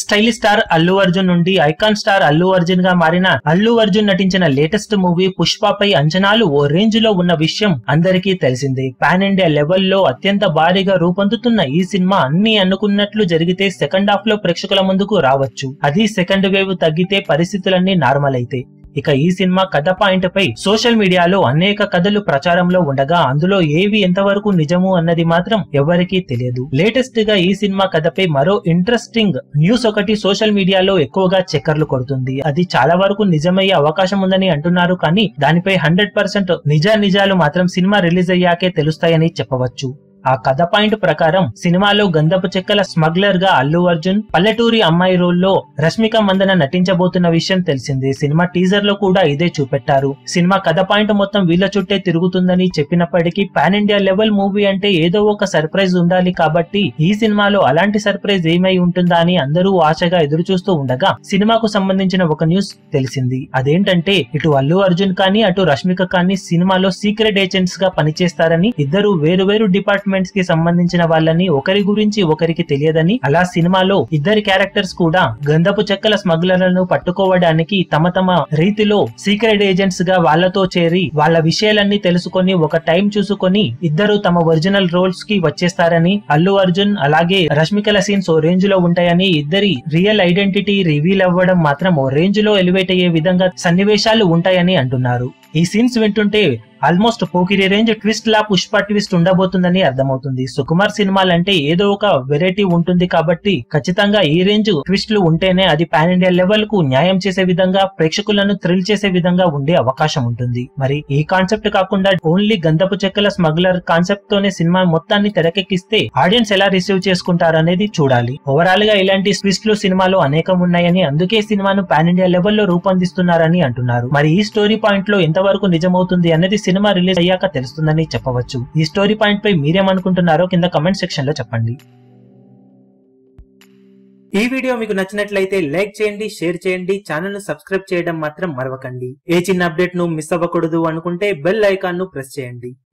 stylish star Allu Arjun నుండి icon star Allu Arjun గా మారిన అల్లు అర్జున్ నటించిన లేటెస్ట్ మూవీ పుష్పపై అంచనాలు ఓ రేంజ్ లో ఉన్న విషయం అందరికీ తెలిసిందే పాన్ ఇండియా లెవెల్లో అత్యంత భారీగా రూపొందుతున్న ఈ సినిమా అన్ని అనుకున్నట్లు జరిగితే సెకండ్ హాఫ్ లో ప్రేక్షకుల ముందుకు రావచ్చు అది సెకండ్ వేవ్ తగ్గితే పరిస్థితులన్నీ నార్మల్ అయితే ఇక ఈ సినిమా కథ పాయింట్ పై సోషల్ మీడియాలో అనేక కథలు ప్రచారంలో ఉండగా అందులో ఏవి ఎంతవరకు నిజము అన్నది మాత్రం ఎవరికీ తెలియదు లేటెస్ట్ గా ఈ సినిమా కథపై మరో ఇంట్రెస్టింగ్ న్యూస్ ఒకటి సోషల్ మీడియాలో ఎక్కువగా చక్కర్లు కొడుతుంది అది చాలా వరకు నిజమయ్యే అవకాశం ఉందని అంటున్నారు కానీ దానిపై హండ్రెడ్ పర్సెంట్ నిజా నిజాలు మాత్రం సినిమా రిలీజ్ అయ్యాకే తెలుస్తాయని చెప్పవచ్చు ఆ కథ పాయింట్ ప్రకారం సినిమాలో గంధపు చెక్కల స్మగ్లర్ గా అల్లు అర్జున్ పల్లెటూరి అమ్మాయి రోల్లో రష్మిక మందన నటించబోతున్న విషయం తెలిసింది సినిమా టీజర్ లో కూడా ఇదే చూపెట్టారు సినిమా కథ పాయింట్ మొత్తం వీళ్ళ చుట్టే తిరుగుతుందని చెప్పినప్పటికీ పాన్ ఇండియా లెవెల్ మూవీ అంటే ఏదో ఒక సర్ప్రైజ్ ఉండాలి కాబట్టి ఈ సినిమాలో అలాంటి సర్ప్రైజ్ ఏమై ఉంటుందా అని అందరూ ఆశగా ఎదురు చూస్తూ ఉండగా సినిమాకు సంబంధించిన ఒక న్యూస్ తెలిసింది అదేంటంటే ఇటు అల్లు అర్జున్ కానీ అటు రష్మిక కానీ సినిమాలో సీక్రెట్ ఏజెంట్స్ గా పనిచేస్తారని ఇద్దరు వేరు వేరు డిపార్ట్మెంట్స్ కి సంబంధించిన వాళ్ళని ఒకరి గురించి ఒకరికి తెలియదని అలా సినిమాలో ఇద్దరి క్యారెక్టర్స్ కూడా గంధపు చెక్కల స్మగ్లర్లను పట్టుకోవడానికి తమ తమ రీతిలో సీక్రెట్ ఏజెంట్స్ గా వాళ్ళతో చేరి వాళ్ళ విషయాలన్నీ తెలుసుకొని ఒక టైం చూసుకొని ఇద్దరు తమ ఒరిజినల్ రోల్స్ కి వచ్చేస్తారని అల్లు అర్జున్ అలాగే రష్మికల సీన్స్ ఓ రేంజ్ లో ఉంటాయని ఇద్దరి రియల్ ఐడెంటిటీ రివీల్ అవ్వడం మాత్రం ఓ రేంజ్ లో ఎలివేట్ అయ్యే విధంగా సన్నివేశాలు ఉంటాయని అంటున్నారు ఈ సీన్స్ వింటుంటే ఆల్మోస్ట్ పోకిరి రేంజ్ ట్విస్ట్ లా పుష్ప ట్విస్ట్ ఉండబోతుందని అర్థమవుతుంది సుకుమార్ సినిమాలంటే ఏదో ఒక వెరైటీ ఉంటుంది కాబట్టి ఖచ్చితంగా ఈ రేంజ్ ట్విస్ట్లు ఉంటేనే అది పాన్ ఇండియా లెవెల్ కు న్యాయం చేసే విధంగా ప్రేక్షకులను థ్రిల్ చేసే విధంగా ఉండే అవకాశం ఉంటుంది మరి ఈ కాన్సెప్ట్ కాకుండా ఓన్లీ గంధపు చెక్కల స్మగ్లర్ కాన్సెప్ట్ తోనే సినిమా మొత్తాన్ని తెరకెక్కిస్తే ఆడియన్స్ ఎలా రిసీవ్ చేసుకుంటారనేది చూడాలి ఓవరాల్ గా ఇలాంటి ట్విస్ట్లు సినిమాలో అనేకం ఉన్నాయని అందుకే సినిమాను పాన్ ఇండియా లెవెల్లో రూపొందిస్తున్నారని అంటున్నారు మరి ఈ స్టోరీ పాయింట్ లో ఎంతవరకు నిజమవుతుంది అనేది సినిమా రిలీజ్ అయ్యాక తెలుస్తుందని చెప్పవచ్చు ఈ స్టోరీ పాయింట్ పై మీరేమనుకుంటున్నారో కింద కమెంట్ సెక్షన్ లో చెప్పండి ఈ వీడియో మీకు నచ్చినట్లయితే లైక్ చేయండి షేర్ చేయండి ఛానల్ ను సబ్స్క్రైబ్ చేయడం మాత్రం మరవకండి ఏ చిన్న అప్డేట్ ను మిస్ అవ్వకూడదు అనుకుంటే బెల్ ఐకాన్ ను ప్రెస్ చేయండి